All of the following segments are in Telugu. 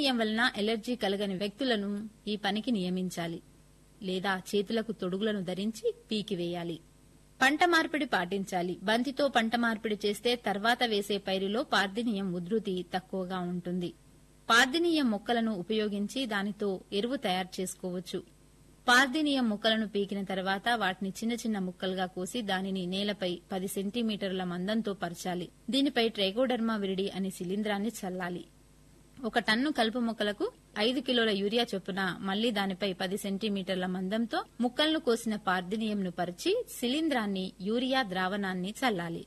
పార్థినీయం వలన ఎలర్జీ కలగని వ్యక్తులను ఈ పనికి నియమించాలి లేదా చేతులకు తొడుగులను ధరించి పీకివేయాలి పంట మార్పిడి పాటించాలి బంతితో పంట మార్పిడి చేస్తే తర్వాత వేసే పైరులో పార్థినీయం ఉధృతి తక్కువగా ఉంటుంది పార్థినీయం మొక్కలను ఉపయోగించి దానితో ఎరువు తయారు చేసుకోవచ్చు పార్థినీయం ముక్కలను పీకిన తర్వాత వాటిని చిన్న చిన్న ముక్కలుగా కోసి దానిని నేలపై పది సెంటీమీటర్ల మందంతో పరచాలి దీనిపై ట్రైకోడర్మా విరిడి అనే శిలీంధ్రాన్ని చల్లాలి ఒక టన్ను కలుపు మొక్కలకు ఐదు కిలోల యూరియా చొప్పున మళ్లీ దానిపై పది సెంటీమీటర్ల మందంతో ముక్కలను కోసిన పార్థినీయంను పరిచి శిలీంధ్రాన్ని యూరియా ద్రావణాన్ని చల్లాలి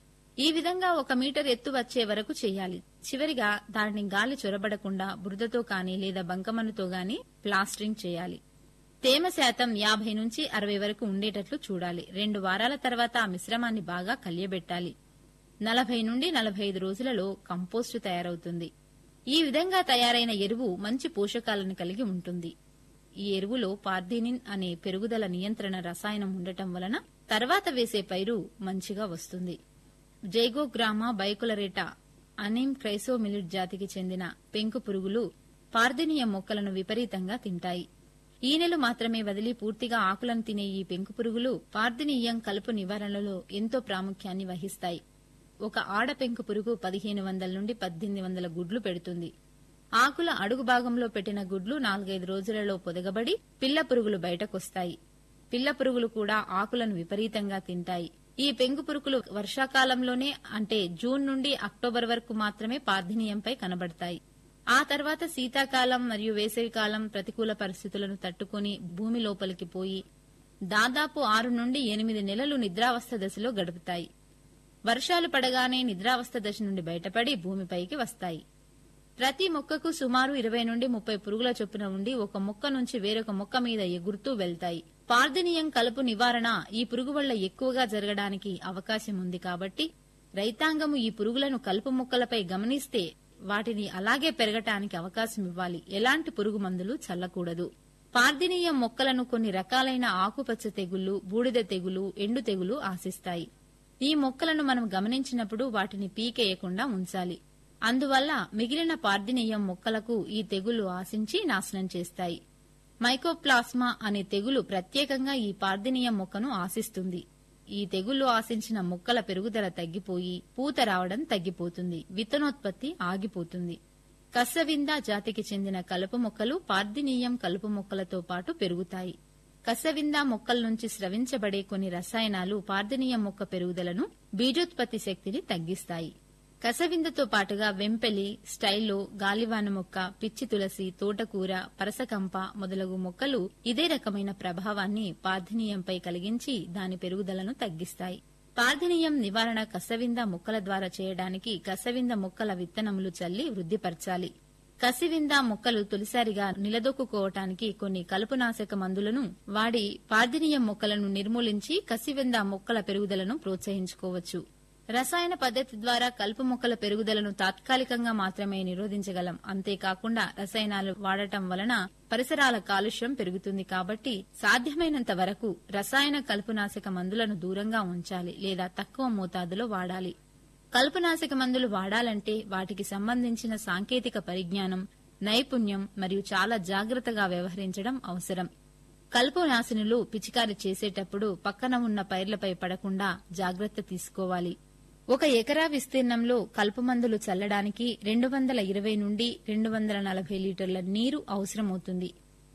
ఈ విధంగా ఒక మీటర్ ఎత్తు వచ్చే వరకు చేయాలి చివరిగా దానిని గాలి చొరబడకుండా బురదతో గాని లేదా బంకమన్నుతో గాని ప్లాస్టరింగ్ చేయాలి తేమ శాతం యాభై నుంచి అరవై వరకు ఉండేటట్లు చూడాలి రెండు వారాల తర్వాత ఆ మిశ్రమాన్ని బాగా కలియబెట్టాలి నలభై నుండి నలభై ఐదు రోజులలో కంపోస్టు తయారవుతుంది ఈ విధంగా తయారైన ఎరువు మంచి పోషకాలను కలిగి ఉంటుంది ఈ ఎరువులో పార్థినిన్ అనే పెరుగుదల నియంత్రణ రసాయనం ఉండటం వలన తర్వాత వేసే పైరు మంచిగా వస్తుంది జైగోగ్రామా బైకులరేటా అనిమ్ క్రైసోమిలిట్ జాతికి చెందిన పెంకు పురుగులు పార్థినియం మొక్కలను విపరీతంగా తింటాయి ఈనెలు మాత్రమే వదిలి పూర్తిగా ఆకులను తినే ఈ పెంకు పురుగులు పార్థినీయం కలుపు నివారణలో ఎంతో ప్రాముఖ్యాన్ని వహిస్తాయి ఒక ఆడ పెంకు పురుగు పదిహేను వందల నుండి పద్దెనిమిది వందల గుడ్లు పెడుతుంది ఆకుల అడుగు భాగంలో పెట్టిన గుడ్లు నాలుగైదు రోజులలో పొదగబడి పిల్ల పురుగులు బయటకొస్తాయి పిల్ల పురుగులు కూడా ఆకులను విపరీతంగా తింటాయి ఈ పెంకు పురుగులు వర్షాకాలంలోనే అంటే జూన్ నుండి అక్టోబర్ వరకు మాత్రమే పార్థినీయంపై కనబడతాయి ఆ తర్వాత శీతాకాలం మరియు వేసవికాలం ప్రతికూల పరిస్థితులను తట్టుకుని భూమి లోపలికి పోయి దాదాపు ఆరు నుండి ఎనిమిది నెలలు నిద్రావస్థ దశలో గడుపుతాయి వర్షాలు పడగానే నిద్రావస్థ దశ నుండి బయటపడి భూమిపైకి వస్తాయి ప్రతి మొక్కకు సుమారు ఇరవై నుండి ముప్పై పురుగుల చొప్పున ఉండి ఒక మొక్క నుంచి వేరొక మొక్క మీద ఎగురుతూ వెళ్తాయి పార్థినీయం కలుపు నివారణ ఈ పురుగు వల్ల ఎక్కువగా జరగడానికి అవకాశం ఉంది కాబట్టి రైతాంగము ఈ పురుగులను కలుపు మొక్కలపై గమనిస్తే వాటిని అలాగే పెరగటానికి అవకాశం ఇవ్వాలి ఎలాంటి పురుగు మందులు చల్లకూడదు పార్థినీయం మొక్కలను కొన్ని రకాలైన ఆకుపచ్చ తెగుళ్లు బూడిద తెగులు ఎండు తెగులు ఆశిస్తాయి ఈ మొక్కలను మనం గమనించినప్పుడు వాటిని పీకేయకుండా ఉంచాలి అందువల్ల మిగిలిన పార్థినీయం మొక్కలకు ఈ తెగుళ్లు ఆశించి నాశనం చేస్తాయి మైకోప్లాస్మా అనే తెగులు ప్రత్యేకంగా ఈ పార్థినీయం మొక్కను ఆశిస్తుంది ఈ తెగుళ్లు ఆశించిన మొక్కల పెరుగుదల తగ్గిపోయి పూత రావడం తగ్గిపోతుంది విత్తనోత్పత్తి ఆగిపోతుంది కస్సవింద జాతికి చెందిన కలుపు మొక్కలు పార్థినీయం కలుపు మొక్కలతో పాటు పెరుగుతాయి కసవింద మొక్కల నుంచి స్రవించబడే కొన్ని రసాయనాలు పార్థినీయం మొక్క పెరుగుదలను బీజోత్పత్తి శక్తిని తగ్గిస్తాయి కసవిందతో పాటుగా వెంపెలి స్టైలో గాలివాన మొక్క పిచ్చి తులసి తోటకూర పరసకంప మొదలగు మొక్కలు ఇదే రకమైన ప్రభావాన్ని పార్థినీయంపై కలిగించి దాని పెరుగుదలను తగ్గిస్తాయి పార్థినీయం నివారణ కసవింద మొక్కల ద్వారా చేయడానికి కసవింద మొక్కల విత్తనములు చల్లి వృద్ధిపరచాలి కసివింద మొక్కలు తొలిసారిగా నిలదొక్కుకోవటానికి కొన్ని కలుపునాశక మందులను వాడి పార్థినీయం మొక్కలను నిర్మూలించి కసివింద మొక్కల పెరుగుదలను ప్రోత్సహించుకోవచ్చు రసాయన పద్ధతి ద్వారా కలుపు మొక్కల పెరుగుదలను తాత్కాలికంగా మాత్రమే నిరోధించగలం అంతేకాకుండా రసాయనాలు వాడటం వలన పరిసరాల కాలుష్యం పెరుగుతుంది కాబట్టి సాధ్యమైనంత వరకు రసాయన కలుపునాశక మందులను దూరంగా ఉంచాలి లేదా తక్కువ మోతాదులో వాడాలి కలుపునాశక మందులు వాడాలంటే వాటికి సంబంధించిన సాంకేతిక పరిజ్ఞానం నైపుణ్యం మరియు చాలా జాగ్రత్తగా వ్యవహరించడం అవసరం కలుపు నాశనులు పిచికారి చేసేటప్పుడు పక్కన ఉన్న పైర్లపై పడకుండా జాగ్రత్త తీసుకోవాలి ఒక ఎకరా విస్తీర్ణంలో కలుపు మందులు చల్లడానికి రెండు వందల ఇరవై నుండి రెండు వందల నలభై లీటర్ల నీరు అవసరమవుతుంది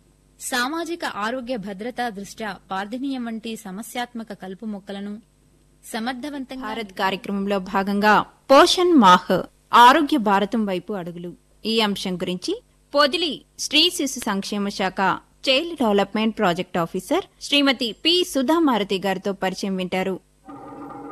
సామాజిక ఆరోగ్య భద్రతా దృష్ట్యా పార్థినీయం వంటి సమస్యాత్మక కలుపు మొక్కలను సమర్థవంతంగా భారత్ కార్యక్రమంలో భాగంగా పోషణ్ మాహ్ ఆరోగ్య భారతం వైపు అడుగులు ఈ అంశం గురించి పొదిలి స్త్రీ శిశు సంక్షేమ శాఖ child development project officer Srimathi P Sudhamarathi గారితో పరిచయం వింటారు